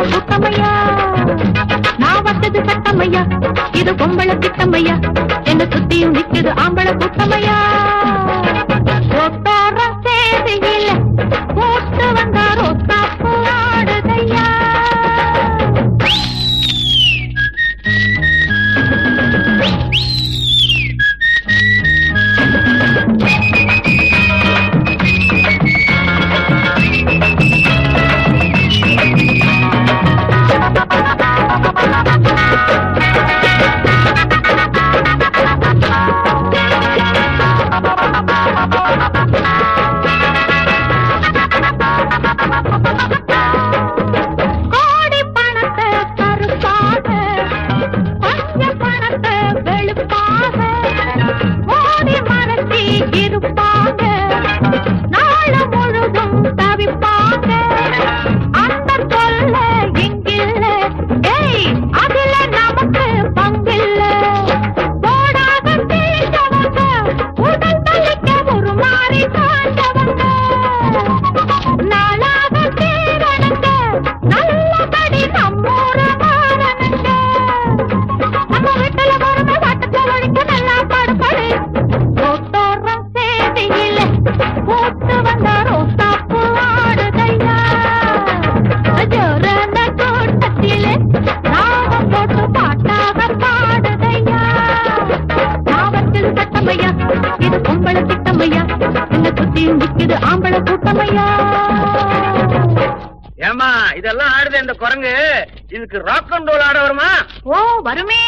கூட்டமையா நான் வச்சது சட்டமையா இது பொம்பளை திட்டமையா என்ன சுத்தியும் நிக்குது ஆம்பளை கூட்டமையா ஒட்டார சேதியில போட்டு வந்தாரோ தாப்பு ஆடுதையா கோடி பணத்தை கருப்பாக கொஞ்ச பணத்தை வெளுப்பாக ஓடி மறைச்சி இருப்பாங்க நாள் முழுதும் தவிப்பாங்க அந்த தொல்ல இங்கில்ல ஏய் அதுல நமக்கு பங்கில்ல போடாத தீண்டவங்க உடல் தலிக்க ஒரு மாறி சாண்டவங்க நாளாக தீரணுங்க நல்லபடி நம்மூர வாழணுங்க நம்ம வீட்டுல வறுமை வட்டத்தை ஒழிக்க நல்லா பாடுபடு ஒட்டோரம் சேதியில போட்டு வந்தாரோ தாப்பு ஆடுதையா ஜோரான கூட்டத்திலே ராகம் போட்டு பாட்டாக பாடுதையா நான் வச்சது சட்டமையா இது பொம்பளை திட்டமையா என்ன சுத்தியும் நிக்குது ஆம்பளை கூட்டமையா ஏமா இதெல்லாம் ஆடுது இந்த குரங்கு இதுக்கு ராக் அண்ட் ரோல் ஆட வருமா ஓ வருமே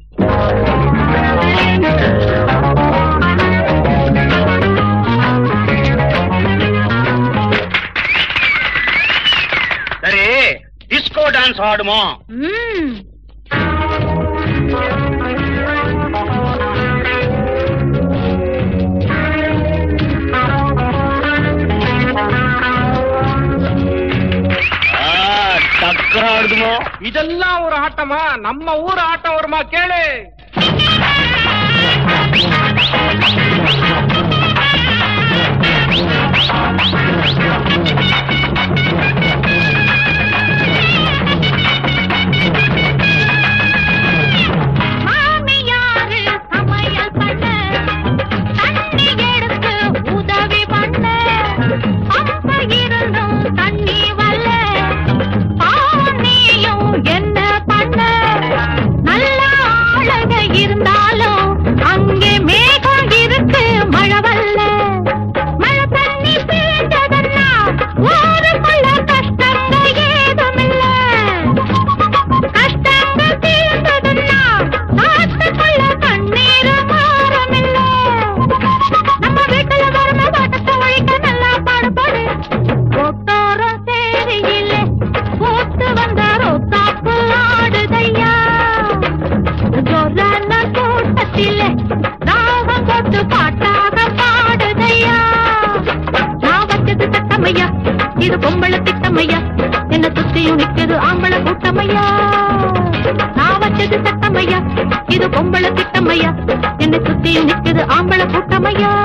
சரி டிஸ்கோ டான்ஸ் ஆடுமோ ம் டக்கரா ஆடுதுமோ இதெல்லாம் ஒரு ஆட்டமா நம்ம ஊர் ஆட்டம் வருமா கேளு மாமியாரு சமையல் பண்ண தண்ணி எடுத்து உதவி பண்ண பம்ப இருந்தும் தண்ணி வல்ல பாவம் நீயும் என்ன பண்ண நல்ல ஆளுக இருந்தாலும் அங்கே மேகம் இருக்கு மழை வல்ல மழை தண்ணி பேஞ்சதன்னா ஊருக்குள்ள கஷ்டங்க ஏதுமில்ல கஷ்டங்கள் தீர்ந்ததுன்னா நாட்டுக்குள்ள கண்ணீர் மாறமில்ல நம்ம வீட்டுல வறுமை வாட்டத்தை ஒழிக்க நல்லா பாடுபாடு ஒட்டோரம் சேரியில போட்டு வந்தாரோ தாப்பு ஆடுதையா ஜோரான கூட்டத்திலே ராகம் போட்டு பாட்டாக பாடுதையா நான் வச்சது சட்டமையா இது பொம்பளை திட்டமையா என்ன சுத்தியும் நிக்குது ஆம்பளை கூட்டமையா நான் வச்சது சட்டமையா இது பொம்பளை திட்டமையா என்ன சுத்தியும் நிக்குது ஆம்பளை கூட்டமையா